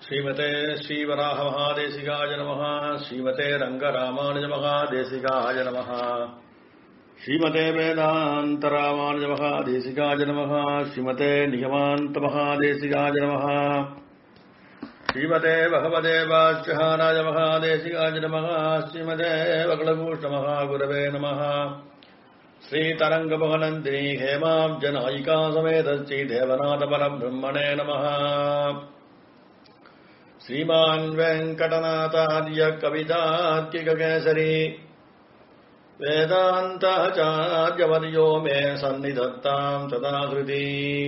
श्रीमते श्रीवराहमहादेशिकाय नमः श्रीमते रङ्गरामानुजमहादेशिकाय नमः श्रीमते वेदान्तरामानुजमहादेशिकाय नमः श्रीमते निगमान्तमहादेशिकाय नमः श्रीमते भगवते वाच्यहानाय महादेशिकाय नमः श्रीमते वक्लभूषमहागुरवे नमः श्रीतरङ्गमहनन्दिनी हेमाब्जनायिका समेत श्रीदेवनाथपरब्रह्मणे नमः श्रीमान् वेङ्कटनाथार्य कवितार्किककेसरी वेदान्ताचार्यवर्यो मे सन्निधत्ताम् सदाकृति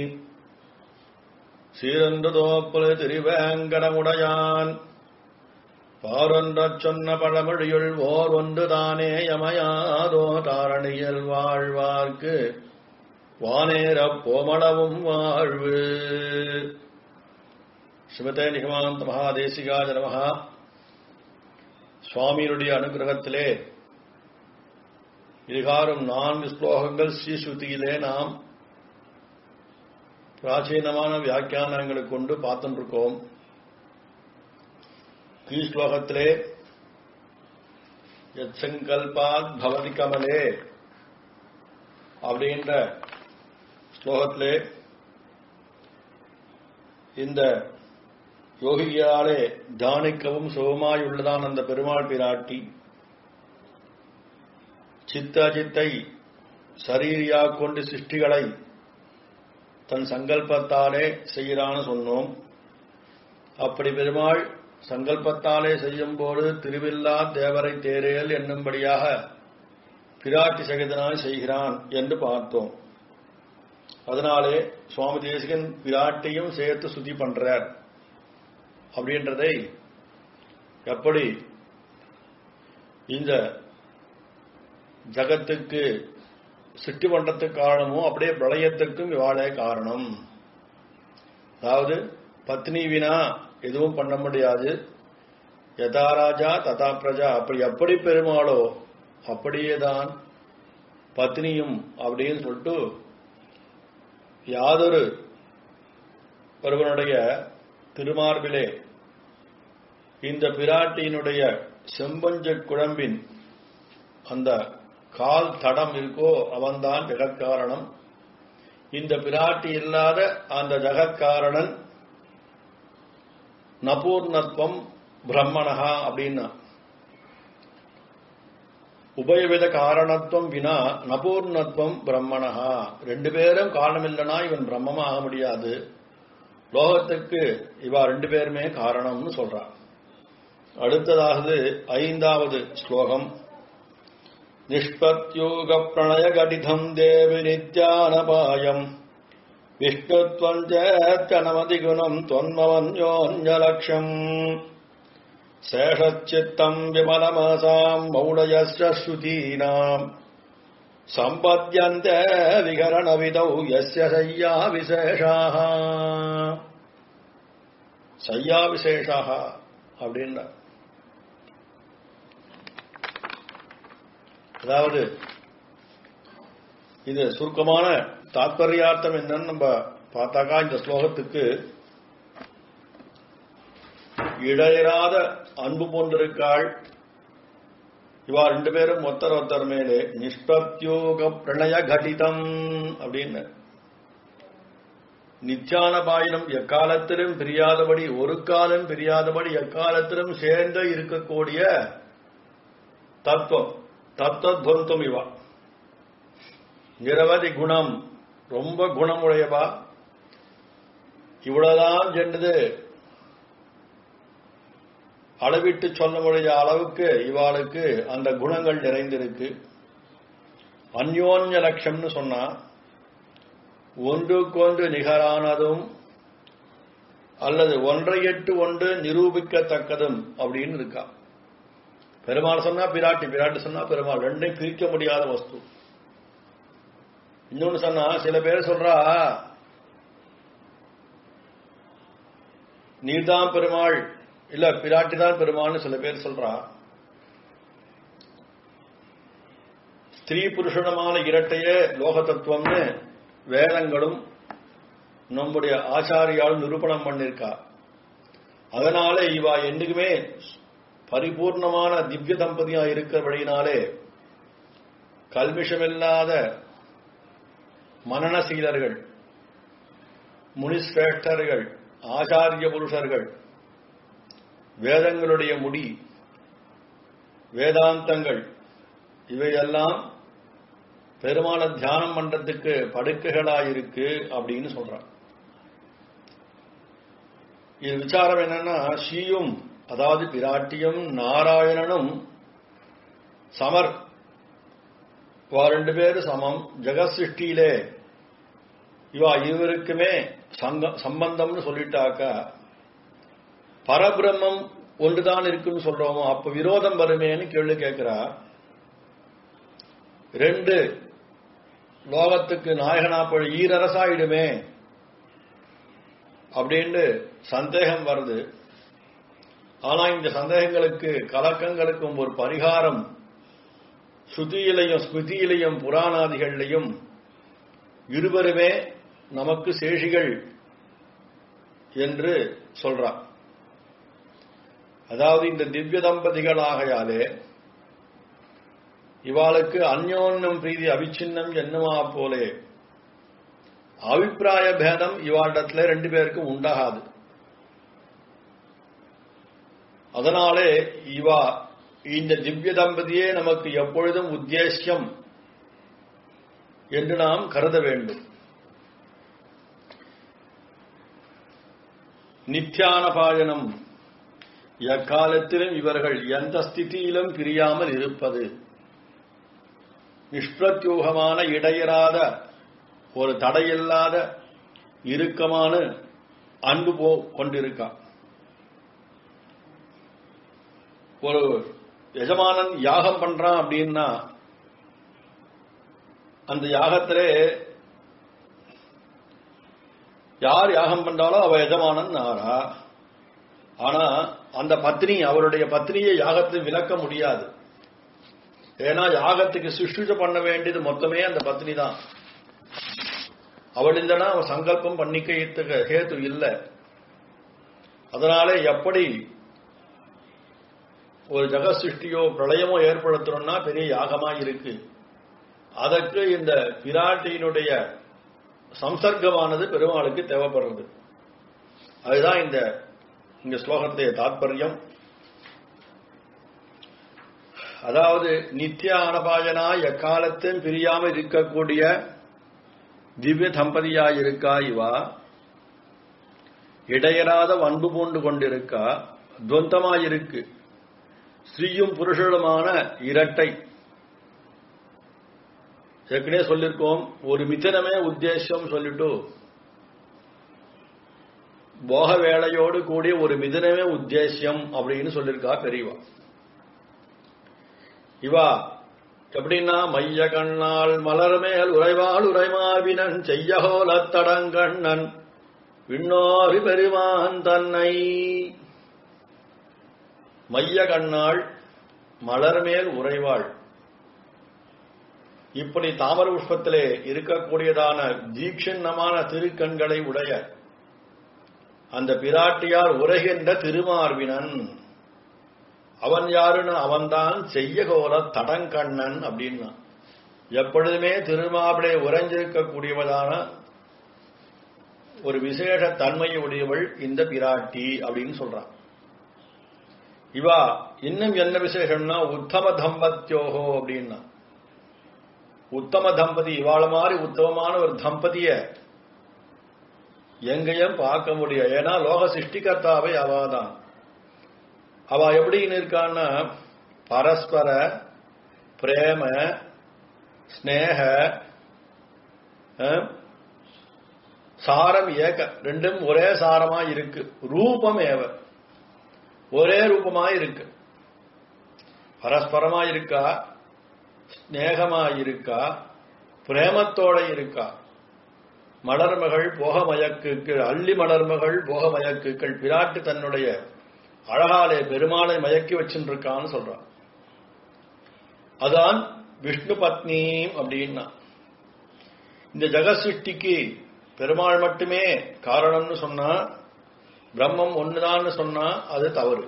சீரந்துதோப்புல திருவேங்கடமுடையான் பாரொன்றச் சொன்ன பழமொழியுள் ஓர் ஒன்று தானே யமயாதோ தாரணியில் வாழ்வார்க்கு வானேரப் போமளவும் வாழ்வு ஸ்ரீமதே நிகமாந்த மகாதேசிகாஜ நமகா சுவாமியினுடைய அனுகிரகத்திலே இதுகாரும் நான்கு ஸ்லோகங்கள் ஸ்ரீஸ்ருதியிலே நாம் பிராச்சீனமான வியாக்கியானங்களை கொண்டு பார்த்துருக்கோம் கீ ஸ்லோகத்திலே யத்சங்கல்பாத் பவதி கமலே அப்படின்ற ஸ்லோகத்திலே இந்த யோகியாலே தியானிக்கவும் சுகமாயுள்ளதான் அந்த பெருமாள் பிராட்டி சித்தஜித்தை சரீரியா கொண்டு சிருஷ்டிகளை தன் சங்கல்பத்தாலே செய்கிறான்னு சொன்னோம் அப்படி பெருமாள் சங்கல்பத்தாலே செய்யும்போது திருவில்லா தேவரை தேரேல் என்னும்படியாக பிராட்டி சகிதனாய் செய்கிறான் என்று பார்த்தோம் அதனாலே சுவாமி தேசிகன் பிராட்டியும் சேர்த்து சுத்தி பண்றார் அப்படின்றதை எப்படி இந்த ஜகத்துக்கு சிட்டி பண்றதுக்கு காரணமோ அப்படியே பிரளயத்துக்கும் இவாளே காரணம் அதாவது பத்னி வினா எதுவும் பண்ண முடியாது யதா ராஜா ததா பிரஜா அப்படி எப்படி பெருமாளோ அப்படியே தான் பத்னியும் அப்படின்னு சொல்லிட்டு யாதொரு ஒருவனுடைய திருமார்பிலே இந்த பிராட்டியினுடைய செம்பஞ்ச குழம்பின் அந்த கால் தடம் இருக்கோ அவன்தான் ஜெகத்காரணம் இந்த பிராட்டி இல்லாத அந்த ஜெகத்காரணன் நபூர்ணத்வம் பிரம்மணஹா அப்படின்னா உபயவித காரணத்துவம் வினா நபூர்ணத்துவம் பிரம்மணஹா ரெண்டு பேரும் காரணம் இல்லைனா இவன் பிரம்மமா ஆக முடியாது லோகத்துக்கு இவா ரெண்டு பேருமே காரணம்னு சொல்றான் அடுத்ததாவது ஐந்தாவது ஸ்லோகம் நிஷ்பத்யூக பிரணய கடிதம் தேவி நித்யானபாயம் விஷ்ணுத்வம் சேத்தனமதி குணம் தொன்மவன்யோன்யலட்சம் சேஷச்சித்தம் விமலமசாம் மௌடயஸ்ய ஸ்ருதீனாம் சம்பத்யந்த விகரணவிதௌ யஸ்ய சய்யா விசேஷாக சய்யா விசேஷாக அப்படின்னா அதாவது இது சுருக்கமான தாத்பரியார்த்தம் என்னன்னு நம்ம பார்த்தாக்கா இந்த ஸ்லோகத்துக்கு இடையராத அன்பு போன்றிருக்காள் இவா ரெண்டு பேரும் ஒத்தர் ஒத்தர் மேலே நிஷ்பத்யோக பிரணய கடிதம் அப்படின்னு நித்தியான பாயினம் எக்காலத்திலும் பிரியாதபடி ஒரு காலம் பிரியாதபடி எக்காலத்திலும் சேர்ந்து இருக்கக்கூடிய தத்துவம் தத்துவத்வந்தம் இவா நிரவதி குணம் ரொம்ப குணமுடையவா இவ்வளவுதான் சென்றது அளவிட்டு சொல்ல முடிய அளவுக்கு இவாளுக்கு அந்த குணங்கள் நிறைந்திருக்கு அந்யோன்ய லட்சம்னு சொன்னா ஒன்றுக்கொன்று நிகரானதும் அல்லது ஒன்றையெட்டு ஒன்று நிரூபிக்கத்தக்கதும் அப்படின்னு இருக்கா பெருமாள் சொன்னா பிராட்டி பிராட்டி சொன்னா பெருமாள் ரெண்டையும் பிரிக்க முடியாத வஸ்து இன்னொன்னு சொன்னா சில பேர் சொல்றா நீர்தான் பெருமாள் இல்ல பிராட்டி தான் பெருமாள்னு சில பேர் சொல்றா ஸ்திரீ புருஷனமான இரட்டையே லோக தத்துவம்னு வேதங்களும் நம்முடைய ஆச்சாரியாலும் நிரூபணம் பண்ணிருக்கா அதனாலே இவா என்னைக்குமே பரிபூர்ணமான திவ்ய தம்பதியா இருக்கிறபடினாலே கல்மிஷமில்லாத மனநசீலர்கள் முனிஸ்ரேஷ்டர்கள் ஆச்சாரிய புருஷர்கள் வேதங்களுடைய முடி வேதாந்தங்கள் இவையெல்லாம் பெருமாளை தியானம் பண்றதுக்கு படுக்கைகளாயிருக்கு அப்படின்னு சொல்றான் இது விசாரம் என்னன்னா ஸ்ரீயும் அதாவது பிராட்டியும் நாராயணனும் சமர் வா ரெண்டு பேரும் சமம் ஜெகத் சிருஷ்டியிலே இவா இருவருக்குமே சங்க சம்பந்தம்னு சொல்லிட்டாக்கா பரபிரம்மம் ஒன்றுதான் இருக்குன்னு சொல்றோமோ அப்ப விரோதம் வருமேன்னு கேள்வி கேட்கிறா ரெண்டு லோகத்துக்கு நாயகனா போய் ஈரரசாயிடுமே அப்படின்னு சந்தேகம் வருது ஆனா இந்த சந்தேகங்களுக்கு கலக்கங்களுக்கும் ஒரு பரிகாரம் ஸ்ருதியிலையும் ஸ்மிருதியிலையும் புராணாதிகள்லையும் இருவருமே நமக்கு சேஷிகள் என்று சொல்றார் அதாவது இந்த திவ்ய தம்பதிகள் ஆகையாலே இவாளுக்கு அந்யோன்யம் பிரீதி அவிச்சின்னம் என்னமா போலே அபிப்பிராய பேதம் இவாளிடத்துல ரெண்டு பேருக்கும் உண்டாகாது அதனாலே இவா இந்த திவ்ய தம்பதியே நமக்கு எப்பொழுதும் உத்தேசியம் என்று நாம் கருத வேண்டும் நித்தியானபாயனம் எக்காலத்திலும் இவர்கள் எந்த ஸ்திதியிலும் பிரியாமல் இருப்பது நிஷ்பிரத்யூகமான இடையராத ஒரு தடையில்லாத இறுக்கமான அன்பு போ கொண்டிருக்கா ஒரு எஜமானன் யாகம் பண்றான் அப்படின்னா அந்த யாகத்திலே யார் யாகம் பண்றாலோ அவ எஜமானன் ஆறா ஆனா அந்த பத்னி அவருடைய பத்னியை யாகத்தை விலக்க முடியாது ஏன்னா யாகத்துக்கு சுஷ்டிச்ச பண்ண வேண்டியது மொத்தமே அந்த பத்னி தான் அவள் இல்லைன்னா அவன் சங்கல்பம் பண்ணிக்கிறதுக்கு ஹேத்து இல்லை அதனாலே எப்படி ஒரு ஜெக சிருஷ்டியோ பிரளயமோ ஏற்படுத்தணும்னா பெரிய யாகமா இருக்கு அதற்கு இந்த பிராட்டியினுடைய சம்சர்க்கமானது பெருமாளுக்கு தேவைப்படுறது அதுதான் இந்த இந்த ஸ்லோகத்தைய தாத்பரியம் அதாவது நித்திய அனபாயனா எக்காலத்தையும் பிரியாமல் இருக்கக்கூடிய திவ்ய தம்பதியாயிருக்கா இவா இடையராத அன்பு பூண்டு கொண்டிருக்கா துவந்தமாயிருக்கு ஸ்ரீயும் புருஷனுமான இரட்டை ஏற்கனவே சொல்லியிருக்கோம் ஒரு மிதனமே உத்தேசம் சொல்லிட்டு போக வேலையோடு கூடிய ஒரு மிதனமே உத்தேசியம் அப்படின்னு சொல்லியிருக்கா பெரியவா இவா எப்படின்னா மைய கண்ணால் மலர்மேல் உறைவாள் உரைமாவினன் செய்யகோல தடங்கண்ணன் விண்ணோரி பெருமான் தன்னை மைய கண்ணாள் மலர்மேல் உறைவாள் இப்படி தாமர புஷ்பத்திலே இருக்கக்கூடியதான தீட்சணமான திருக்கண்களை உடைய அந்த பிராட்டியார் உரைகின்ற திருமார்பினன் அவன் யாருன்னு அவன்தான் செய்யகோல தடங்கண்ணன் அப்படின்னா எப்பொழுதுமே திருமாவிலே உறைஞ்சிருக்கக்கூடியவதான ஒரு விசேஷ தன்மையை உடையவள் இந்த பிராட்டி அப்படின்னு சொல்றான் இவா இன்னும் என்ன விசேஷம்னா உத்தம தம்பத்தியோகோ அப்படின்னா உத்தம தம்பதி இவாள மாதிரி உத்தமமான ஒரு தம்பதிய எங்கேயும் பார்க்க முடியும் ஏன்னா லோக சிருஷ்டிகர்த்தாவை அவாதான் அவ எப்படின்னு இருக்கான்னா பரஸ்பர பிரேம ஸ்னேக அஹ், சாரம் ஏக ரெண்டும் ஒரே சாரமா இருக்கு ரூபம் ஏவ ஒரே ரூபமா இருக்கு பரஸ்பரமா இருக்கா ஸ்நேகமா இருக்கா பிரேமத்தோட இருக்கா மலர்மகள் போகமயக்குக்கு அள்ளி மலர்மகள் போகமயக்குக்கள் பிராட்டு தன்னுடைய அழகாலே பெருமாளை மயக்கி வச்சுருக்கான்னு சொல்றான் அதான் விஷ்ணு பத்னி அப்படின்னா இந்த ஜெகசிருஷ்டிக்கு பெருமாள் மட்டுமே காரணம்னு சொன்னா பிரம்மம் ஒண்ணுதான்னு சொன்னா அது தவறு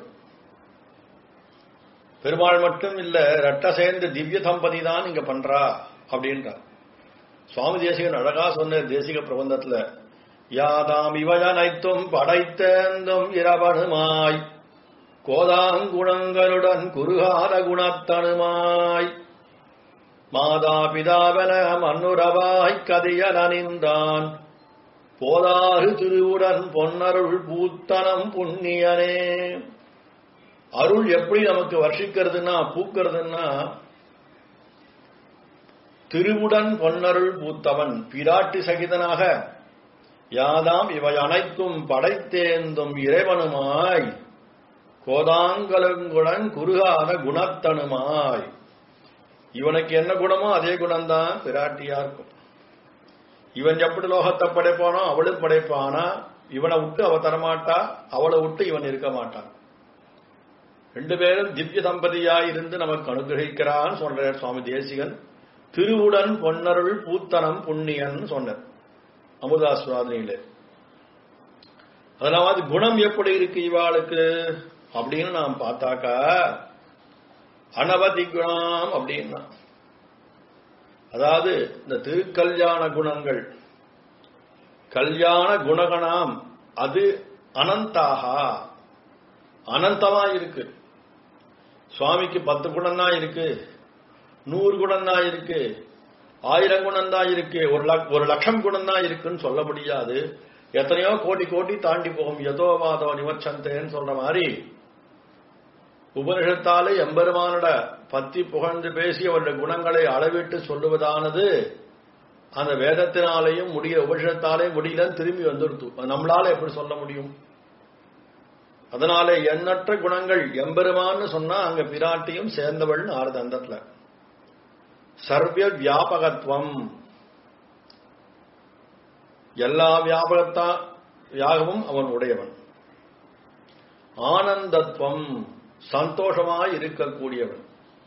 பெருமாள் மட்டும் இல்ல ரெட்ட சேர்ந்த திவ்ய தம்பதி தான் இங்க பண்றா அப்படின்றார் சுவாமி தேசிகன் அழகா சொன்ன தேசிக பிரபந்தத்துல யாதாம் இவயனைத்தும் படைத்தேந்தும் இரவனுமாய் கோதாங்குணங்களுடன் குருகார குணத்தனுமாய் மாதா பிதாவன மன்னுரவாய் கதியலனிந்தான் போதாறு திருவுடன் பொன்னருள் பூத்தனம் புண்ணியனே அருள் எப்படி நமக்கு வர்ஷிக்கிறதுன்னா பூக்கிறதுன்னா திருவுடன் பொன்னருள் பூத்தவன் பிராட்டி சகிதனாக யாதாம் இவை அனைத்தும் படைத்தேந்தும் இறைவனுமாய் கோதாங்கலங்குடன் குறுகாத குணத்தனுமாய் இவனுக்கு என்ன குணமோ அதே குணம்தான் பிராட்டியா இருக்கும் இவன் எப்படி லோகத்தை படைப்பானோ அவளும் படைப்பானா இவனை விட்டு அவ தரமாட்டா அவளை விட்டு இவன் இருக்க மாட்டான் ரெண்டு பேரும் திவ்ய தம்பதியாய் இருந்து நமக்கு அனுகிரகிக்கிறான்னு சொல்றார் சுவாமி தேசிகன் திருவுடன் பொன்னருள் பூத்தனம் புண்ணியன் சொன்னார் அமுதாஸ்வாதனையில அதனாவது குணம் எப்படி இருக்கு இவாளுக்கு அப்படின்னு நாம் பார்த்தாக்கா அனவதி குணம் அப்படின்னா அதாவது இந்த திருக்கல்யாண குணங்கள் கல்யாண குணகணாம் அது அனந்தாகா அனந்தமா இருக்கு சுவாமிக்கு பத்து குணம் தான் இருக்கு நூறு குணம் தான் இருக்கு ஆயிரம் குணம் தான் இருக்கு ஒரு லக் ஒரு லட்சம் குணம் தான் இருக்குன்னு சொல்ல முடியாது எத்தனையோ கோடி கோடி தாண்டி போகும் எதோ மாதோ நிவர்ச்சந்தேன்னு சொல்ற மாதிரி உபனிஷத்தாலே எம்பெருமானோட பத்தி புகழ்ந்து பேசி அவருடைய குணங்களை அளவிட்டு சொல்லுவதானது அந்த வேதத்தினாலேயும் முடிய உபனிஷத்தாலே முடியலன்னு திரும்பி வந்துடுத்து அது நம்மளால எப்படி சொல்ல முடியும் அதனாலே எண்ணற்ற குணங்கள் எம்பெருமான்னு சொன்னா அங்க பிராட்டியும் சேர்ந்தவள்னு ஆறுது அந்தத்துல சர்வ வியாபகத்துவம் எல்லா வியாபகத்தா வியாகமும் அவன் உடையவன் ஆனந்தத்துவம் சந்தோஷமாய் இருக்கக்கூடியவன்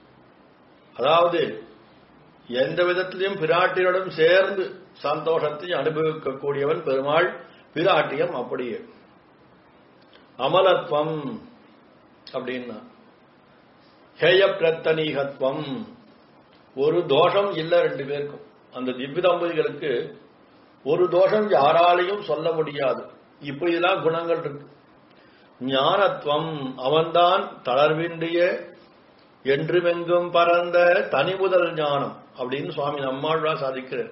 அதாவது எந்த விதத்திலையும் பிராட்டியுடன் சேர்ந்து சந்தோஷத்தை அனுபவிக்கக்கூடியவன் பெருமாள் பிராட்டியம் அப்படியே அமலத்துவம் அப்படின்னா ஹேய பிரத்தனீகத்துவம் ஒரு தோஷம் இல்ல ரெண்டு பேருக்கும் அந்த திவ்ய தம்பதிகளுக்கு ஒரு தோஷம் யாராலையும் சொல்ல முடியாது இப்படிலாம் குணங்கள் இருக்கு ஞானத்துவம் அவன்தான் தளர்வின்றிய என்றுமெங்கும் பரந்த தனி முதல் ஞானம் அப்படின்னு சுவாமி நம்மாழ்வா சாதிக்கிறார்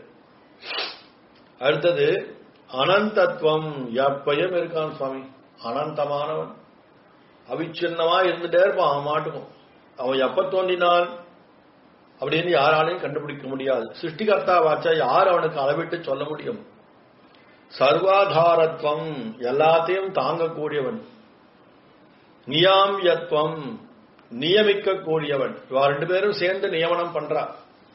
அடுத்தது அனந்தத்துவம் எப்பயும் இருக்கான் சுவாமி அனந்தமானவன் அவிச்சின்னமா இருந்துட்டே இருப்பான் அவன் மாட்டுக்கும் அவன் எப்ப தோன்றினான் அப்படின்னு யாராலையும் கண்டுபிடிக்க முடியாது சிருஷ்டிகர்த்தா வாச்சா யார் அவனுக்கு அளவிட்டு சொல்ல முடியும் சர்வாதாரத்துவம் எல்லாத்தையும் தாங்கக்கூடியவன் நியாமியத்துவம் நியமிக்க கூடியவன் இவா ரெண்டு பேரும் சேர்ந்து நியமனம் பண்றா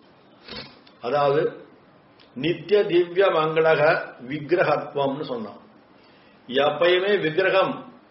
அதாவது நித்திய திவ்ய மங்களக விக்கிரகத்துவம்னு சொன்னான் எப்பயுமே விக்கிரகம்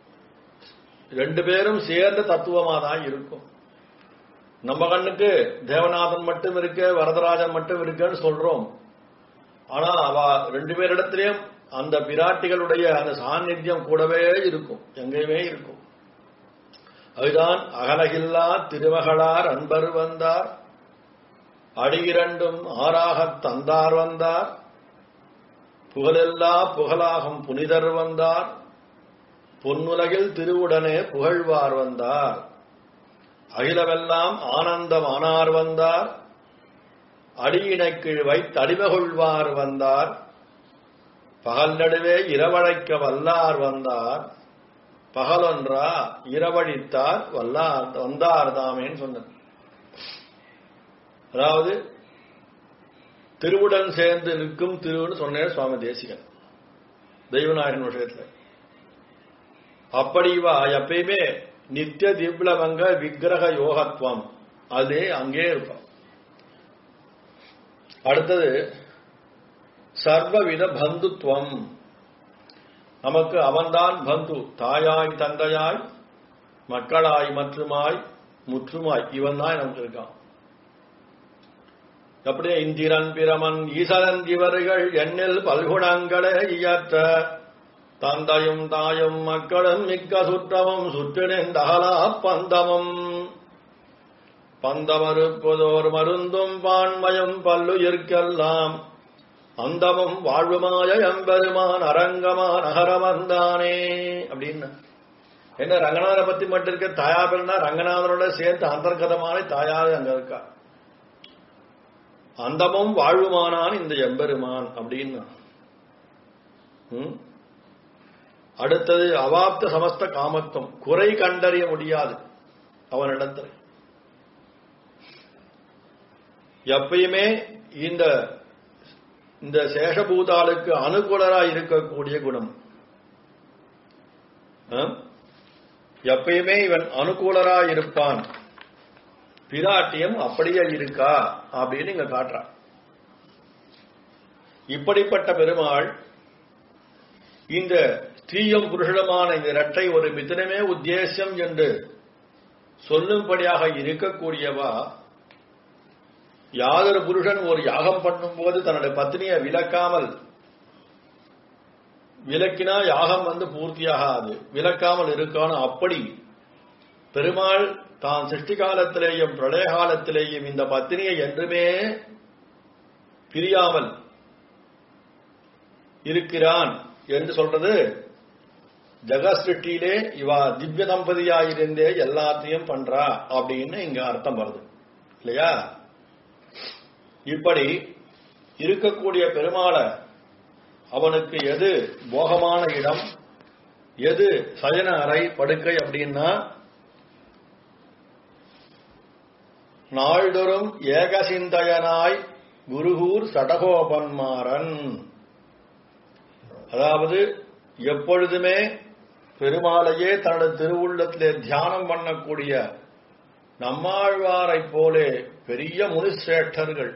ரெண்டு பேரும் சேர்ந்த தத்துவமா தான் இருக்கும் நம்ம கண்ணுக்கு தேவநாதன் மட்டும் இருக்கு வரதராஜன் மட்டும் இருக்குன்னு சொல்றோம் ஆனா அவ ரெண்டு பேரிடத்திலையும் அந்த பிராட்டிகளுடைய அந்த சாநித்தியம் கூடவே இருக்கும் எங்கேயுமே இருக்கும் அதுதான் அகலகில்லா திருமகளார் அன்பர் வந்தார் அடியிரண்டும் ஆறாகத் தந்தார் வந்தார் புகழெல்லா புகழாகும் புனிதர் வந்தார் பொன்னுலகில் திருவுடனே புகழ்வார் வந்தார் அகிலவெல்லாம் ஆனந்தம் ஆனார் வந்தார் அடியினைக் கீழ் வைத்து அடிமகொள்வார் வந்தார் பகல் நடுவே இரவழைக்க வல்லார் வந்தார் பகலொன்றா இரவழித்தார் வல்லார் வந்தார் தாமேன்னு சொன்னார் அதாவது திருவுடன் சேர்ந்து நிற்கும் திருவுன்னு சொன்னேன் சுவாமி தேசிகன் தெய்வநாயகன் விஷயத்துல அப்படி இவா எப்பயுமே நித்திய திவ்லவங்க விக்கிரக யோகத்துவம் அது அங்கே இருக்கும் அடுத்தது சர்வவித பந்துத்துவம் நமக்கு அவன்தான் பந்து தாயாய் தந்தையாய் மக்களாய் மற்றுமாய் முற்றுமாய் இவன் தான் நமக்கு இருக்கான் அப்படியே இந்திரன் பிரமன் ஈசரன் இவர்கள் எண்ணில் பல்குணங்களே இயற்ற தந்தையும் தாயும் மக்களும் மிக்க சுற்றமும் சுற்றினெந்தகலா பந்தமும் பந்தமறுப்பதோர் மருந்தும் பான்மயம் பல்லுயிர்க்கெல்லாம் அந்தமும் வாழ்வுமாய எம்பெருமான் அரங்கமா நகரமர்ந்தானே அப்படின்னு என்ன ரங்கநாதரை பத்தி மட்டும் இருக்க தாயாபெருனா ரங்கநாதனோட சேர்த்து அந்தர்கதமான தாயார் அங்க இருக்கா அந்தமும் வாழ்வுமானான் இந்த எம்பெருமான் அப்படின்னு ம்? அடுத்தது அவாப்த சமஸ்த காமத்துவம் குறை கண்டறிய முடியாது அவனிடத்தில் எப்பயுமே இந்த இந்த சேஷபூதாளுக்கு அனுகூலராய் இருக்கக்கூடிய குணம் ஆ? எப்பயுமே இவன் அனுகூலராய் இருப்பான் பிராட்டியம் அப்படியே இருக்கா அப்படின்னு இங்க காட்டுறான் இப்படிப்பட்ட பெருமாள் இந்த ஸ்திரீயம் புருஷனமான இந்த இரட்டை ஒரு மித்திரமே உத்தேசியம் என்று சொல்லும்படியாக இருக்கக்கூடியவா யாதொரு புருஷன் ஒரு யாகம் பண்ணும்போது தன்னுடைய பத்னியை விலக்காமல் விலக்கினா யாகம் வந்து பூர்த்தியாகாது விலக்காமல் இருக்கானோ அப்படி பெருமாள் தான் சிருஷ்டி காலத்திலேயும் பிரளய காலத்திலேயும் இந்த பத்தினியை என்றுமே பிரியாமல் இருக்கிறான் என்று சொல்றது ஜெகசிருஷ்டியிலே இவா திவ்ய தம்பதியாயிருந்தே எல்லாத்தையும் பண்றா அப்படின்னு இங்க அர்த்தம் வருது இல்லையா இப்படி இருக்கக்கூடிய பெருமாளை அவனுக்கு எது போகமான இடம் எது சயன அறை படுக்கை அப்படின்னா நாள்தோறும் ஏகசிந்தயனாய் குருகூர் சடகோபன்மாறன் அதாவது எப்பொழுதுமே பெருமாளையே தனது திருவுள்ளத்திலே தியானம் பண்ணக்கூடிய நம்மாழ்வாரைப் போலே பெரிய முனிசிரேஷ்டர்கள்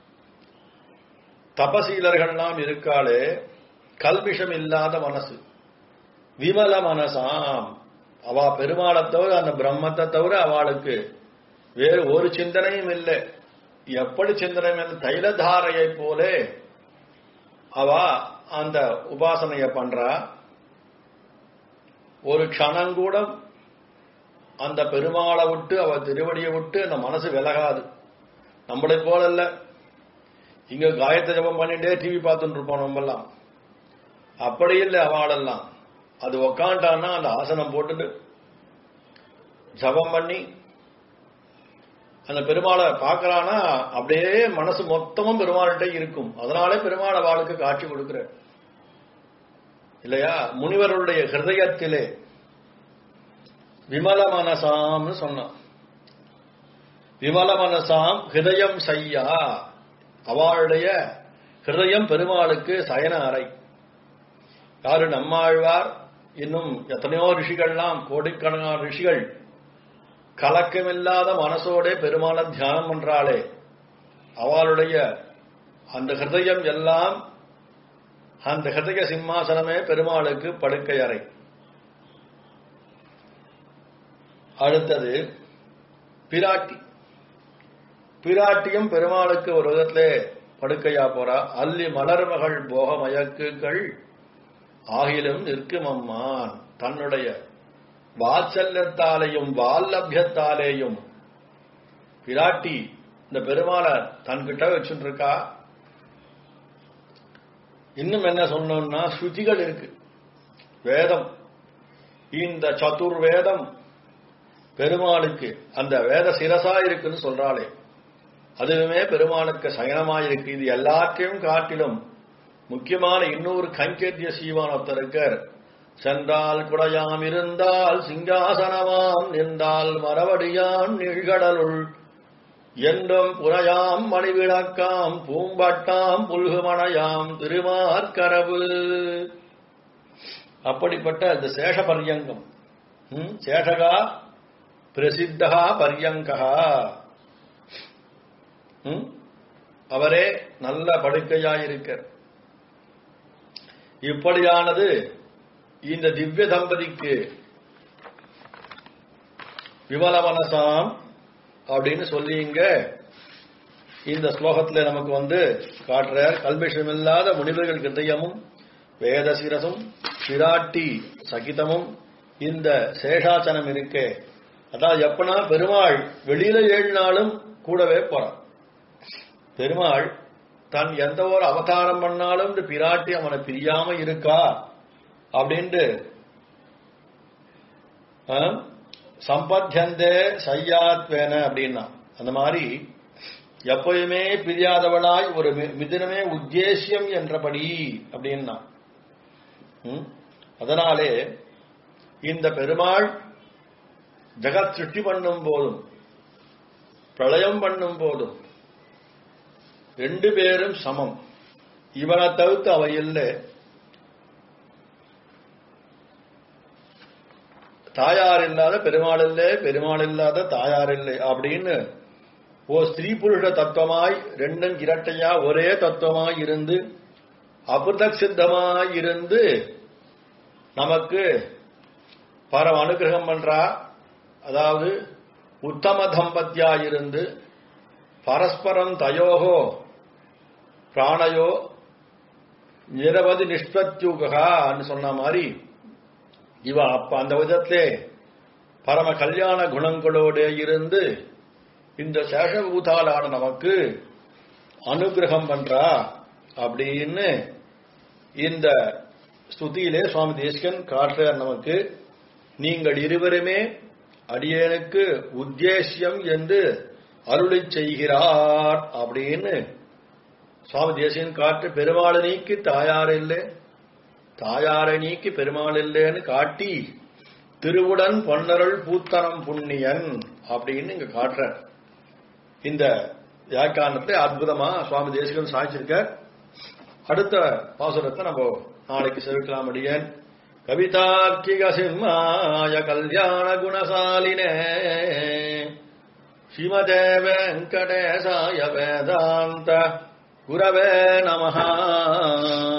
தபசீலர்கள்லாம் இருக்காளே கல்பிஷம் இல்லாத மனசு விமல மனசாம் அவ பெருமாளை தவிர அந்த பிரம்மத்தை தவிர அவளுக்கு வேறு ஒரு சிந்தனையும் இல்லை எப்படி சிந்தனை இல்லை தைலதாரையை போலே அவ அந்த உபாசனைய பண்றா ஒரு க்ஷணங்கூட அந்த பெருமாளை விட்டு அவ திருவடியை விட்டு அந்த மனசு விலகாது நம்மளை போல இல்ல இங்க காயத்தை ஜபம் பண்ணிட்டே டிவி பார்த்துட்டு இருப்போம் நம்மெல்லாம் அப்படி இல்லை அவளெல்லாம் அது உக்காண்டான்னா அந்த ஆசனம் போட்டுட்டு ஜபம் பண்ணி அந்த பெருமாளை பார்க்கறானா அப்படியே மனசு மொத்தமும் பெருமாள்கிட்ட இருக்கும் அதனாலே பெருமாள் அவளுக்கு காட்சி கொடுக்கிற இல்லையா முனிவருடைய ஹிருதயத்திலே விமல மனசாம்னு சொன்னான் விமல மனசாம் ஹிருதயம் செய்யா அவளுடைய ஹிருதயம் பெருமாளுக்கு சயன அறை யாரு நம்மாழ்வார் இன்னும் எத்தனையோ ரிஷிகள்லாம் கோடிக்கணக்கான ரிஷிகள் கலக்கமில்லாத மனசோட பெருமாளை தியானம் பண்றாளே அவளுடைய அந்த ஹிருதயம் எல்லாம் அந்த ஹிருதய சிம்மாசனமே பெருமாளுக்கு படுக்கை அறை அடுத்தது பிராட்டி பிராட்டியும் பெருமாளுக்கு ஒரு விதத்திலே படுக்கையா போறா அல்லி மலர்மகள் போக மயக்குகள் ஆகிலும் நிற்கும் அம்மான் தன்னுடைய வாத்சல்யத்தாலேயும் வால்லபியத்தாலேயும் பிராட்டி இந்த பெருமாளை தன்கிட்ட வச்சுட்டு இருக்கா இன்னும் என்ன சொன்னோம்னா ஸ்ருதிகள் இருக்கு வேதம் இந்த சதுர் வேதம் பெருமாளுக்கு அந்த வேத சிரசா இருக்குன்னு சொல்றாளே அதுவுமே பெருமாளுக்கு சயனமாயிருக்கு இது எல்லாத்தையும் காட்டிலும் முக்கியமான இன்னொரு கைங்கரிய சீவான் ஒருத்தருக்கர் சென்றால் குடையாம் இருந்தால் சிங்காசனமாம் நின்றால் மரவடியான் நீழ்கடலுள் என்றும் புறையாம் மணிவிளக்காம் பூம்பட்டாம் புல்குமணையாம் திருமார்கரவு அப்படிப்பட்ட இந்த சேஷ பர்யங்கம் ம், சேஷகா பிரசித்தகா பர்யங்கா ம், அவரே நல்ல படுக்கையாயிருக்க இப்படியானது இந்த திவ்ய தம்பதிக்கு விமல மனசாம் அப்படின்னு சொல்லி இங்க இந்த ஸ்லோகத்துல நமக்கு வந்து காட்டுறார் கல்பிஷமில்லாத முனிவர்கள் கிருதயமும் வேத சிரசும் பிராட்டி சகிதமும் இந்த சேஷாசனம் இருக்கே அதான் எப்பனா பெருமாள் வெளியில ஏழு நாளும் கூடவே போறான் பெருமாள் தான் எந்த ஒரு அவதாரம் பண்ணாலும் இந்த பிராட்டி அவனை பிரியாம இருக்கா அப்படின்ட்டு ஆ, சம்பத்தியந்தே சையாத்வேன அப்படின்னா அந்த மாதிரி எப்பயுமே பிரியாதவளாய் ஒரு மி- மிதுனமே உத்தேசியம் என்றபடி அப்படின்னா ம்? அதனாலே இந்த பெருமாள் ஜெகத் சிருஷ்டி பண்ணும் போதும் பிரளயம் பண்ணும் போதும் ரெண்டு பேரும் சமம் இவனை தவிர்த்து அவ இல்லை தாயார் இல்லாத பெருமாள் இல்லை பெருமாள் இல்லாத தாயார் இல்லை அப்படின்னு ஓ ஸ்திரீ புருஷ தத்துவமாய் ரெண்டும் இரட்டையா ஒரே தத்துவமாய் இருந்து அபிருதக் சித்தமாய் இருந்து நமக்கு பரம் அனுகிரகம் பண்றா அதாவது உத்தம தம்பத்தியா இருந்து பரஸ்பரம் தயோகோ பிராணயோ நிரவதி நிஷ்பத்யுகான்னு சொன்ன மாதிரி இவ அப்ப அந்த விதத்திலே பரம கல்யாண குணங்களோட இருந்து இந்த சேஷபூதாலான நமக்கு அனுகிரகம் பண்றா அப்படின்னு இந்த ஸ்துதியிலே சுவாமி தேசிகன் காட்டுறார் நமக்கு நீங்கள் இருவருமே அடியேனுக்கு உத்தேசியம் என்று அருளி செய்கிறார் அப்படின்னு சுவாமி தேசிகன் காட்டு பெருமாளை நீக்கி தாயார் இல்லை தாயாரை நீக்கி பெருமாள் இல்லைன்னு காட்டி திருவுடன் பொன்னருள் பூத்தனம் புண்ணியன் அப்படின்னு இங்க காட்டுற இந்த வியாக்கியானத்தை அற்புதமா சுவாமி தேசிகன் சாய்ச்சிருக்க அடுத்த பாசுரத்தை நம்ம நாளைக்கு செலுத்தலாம் அடியேன் கவிதார்க்கிக சிம்மாய கல்யாண குணசாலினே ஸ்ரீமதே வெங்கடேசாய வேதாந்த குரவே நமஹா